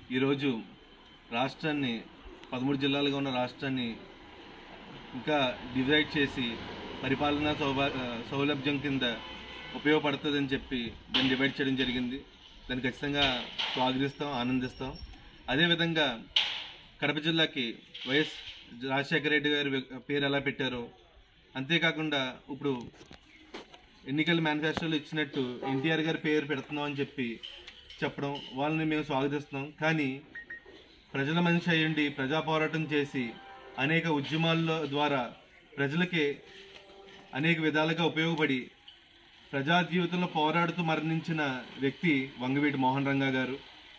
ఈరోజు రాష్ట్రాన్ని పదమూడు జిల్లాలుగా ఉన్న రాష్ట్రాన్ని ఇంకా డివైడ్ చేసి పరిపాలనా సౌభా సౌలభ్యం కింద ఉపయోగపడుతుందని చెప్పి దాన్ని డివైడ్ చేయడం జరిగింది దాన్ని ఖచ్చితంగా స్వాగతిస్తాం ఆనందిస్తాం అదేవిధంగా కడప జిల్లాకి వైఎస్ రాజశేఖర రెడ్డి గారి వ్య- పేరు ఎలా పెట్టారో అంతేకాకుండా ఇప్పుడు ఎన్నికల మేనిఫెస్టోలో ఇచ్చినట్టు ఎన్టీఆర్ గారి పేరు పెడుతున్నాం అని చెప్పి చెప్పడం వాళ్ళని మేము స్వాగతిస్తున్నాం కానీ ప్రజల మనిషి అయ్యండి ప్రజా పోరాటం చేసి అనేక ఉద్యమాల ద్వారా ప్రజలకి అనేక విధాలుగా ఉపయోగపడి ప్రజా జీవితంలో పోరాడుతూ మరణించిన వ్యక్తి వంగవీటి మోహన్ రంగా గారు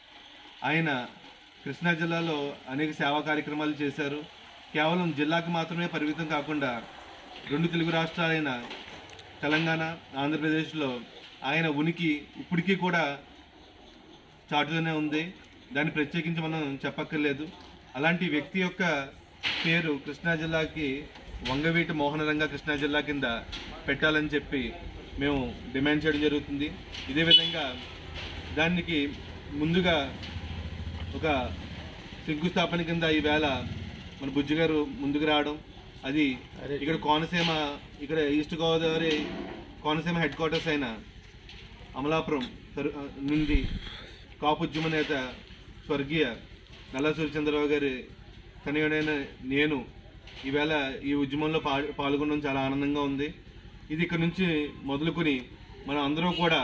ఆయన కృష్ణా జిల్లాలో అనేక సేవా కార్యక్రమాలు చేశారు కేవలం జిల్లాకు మాత్రమే పరిమితం కాకుండా రెండు తెలుగు రాష్ట్రాలైన తెలంగాణ ఆంధ్రప్రదేశ్లో ఆయన ఉనికి ఇప్పటికీ కూడా చాటుగానే ఉంది దాన్ని ప్రత్యేకించి మనం చెప్పక్కర్లేదు అలాంటి వ్యక్తి యొక్క పేరు కృష్ణా జిల్లాకి వంగవీటి మోహనరంగ కృష్ణా జిల్లా కింద పెట్టాలని చెప్పి మేము డిమాండ్ చేయడం జరుగుతుంది ఇదే విధంగా దానికి ముందుగా ఒక శంకుస్థాపన కింద ఈవేళ మన బుజ్జి గారు ముందుకు రావడం అది ఇక్కడ కోనసీమ ఇక్కడ East Godavari Konaseema headquarters అయిన అమలాపురం తరు- నుండి కాపు ఉద్యమ నేత స్వర్గీయ నల్లా సూర్యచంద్రరావు గారి తనయుడైన నేను ఈవేళ ఈ ఉద్యమంలో పా పాల్గొనడం చాలా ఆనందంగా ఉంది ఇది ఇక్కడ నుంచి మొదలుకొని మనం అందరం కూడా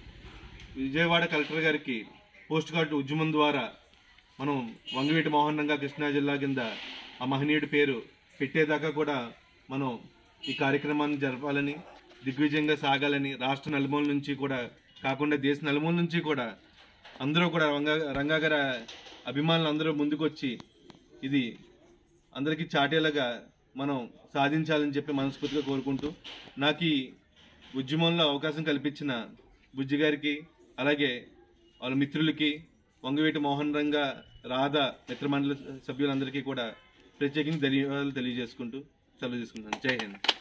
విజయవాడ కలెక్టర్ గారికి పోస్ట్ కార్డు ఉద్యమం ద్వారా మనం వంగవీటి మోహన్ రంగా కృష్ణా జిల్లా కింద ఆ మహనీయుడి పేరు పెట్టేదాకా కూడా మనం ఈ కార్యక్రమాన్ని జరపాలని దిగ్విజయంగా సాగాలని రాష్ట్ర నలుమూల నుంచి కూడా కాకుండా దేశ నలుమూల నుంచి కూడా అందరూ కూడా రంగా రంగా గారి అభిమానులు అందరూ ముందుకొచ్చి ఇది అందరికీ చాటేలాగా మనం సాధించాలని చెప్పి మనస్ఫూర్తిగా కోరుకుంటూ నాకు ఈ ఉద్యమంలో అవకాశం కల్పించిన బుజ్జి గారికి అలాగే వాళ్ళ మిత్రులకి వంగవీటి మోహన్ రంగా రాధా మిత్రమండలి సభ్యులందరికీ కూడా ప్రత్యేకించి ధన్యవాదాలు తెలియజేసుకుంటూ సెలవు తీసుకుంటాను జై హింద్